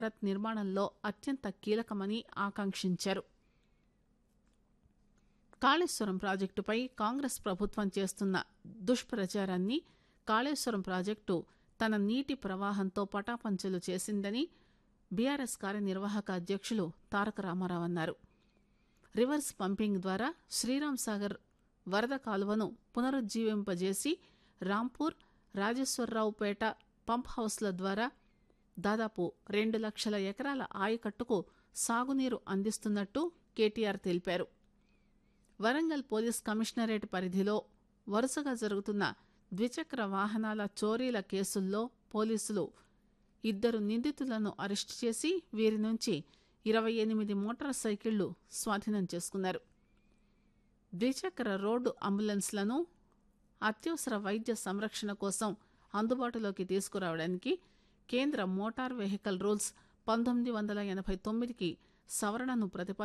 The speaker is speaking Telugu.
భారత్ నిర్మాణంలో అత్యంత కీలకమని ఆకాంక్షించారు కాళేశ్వరం ప్రాజెక్టుపై కాంగ్రెస్ ప్రభుత్వం చేస్తున్న దుష్ప్రచారాన్ని కాళేశ్వరం ప్రాజెక్టు తన నీటి ప్రవాహంతో పటాపంచలు చేసిందని బీఆర్ఎస్ కార్యనిర్వాహక అధ్యక్షులు తారక రామారావు అన్నారు రివర్స్ పంపింగ్ ద్వారా శ్రీరామ్ సాగర్ వరద కాలువను పునరుజ్జీవింపజేసి రాంపూర్ రాజేశ్వరరావుపేట పంప్ హౌస్ల ద్వారా దాదాపు రెండు లక్షల ఎకరాల ఆయకట్టుకు సాగునీరు అందిస్తున్నట్టు కేటీఆర్ తెలిపారు వరంగల్ పోలీస్ కమిషనరేట్ పరిధిలో వరుసగా జరుగుతున్న ద్విచక్ర వాహనాల చోరీల కేసుల్లో పోలీసులు ఇద్దరు నిందితులను అరెస్టు చేసి వీరి నుంచి ఇరవై ఎనిమిది మోటార్ సైకిళ్లు స్వాధీనం చేసుకున్నారు ద్విచక్ర రోడ్డు అంబులెన్స్లను అత్యవసర వైద్య సంరక్షణ కోసం అందుబాటులోకి తీసుకురావడానికి కేంద్ర మోటార్ వెహికల్ రూల్స్ పంతొమ్మిది వందల ఎనభై తొమ్మిదికి సవరణను ప్రతిపాదించారు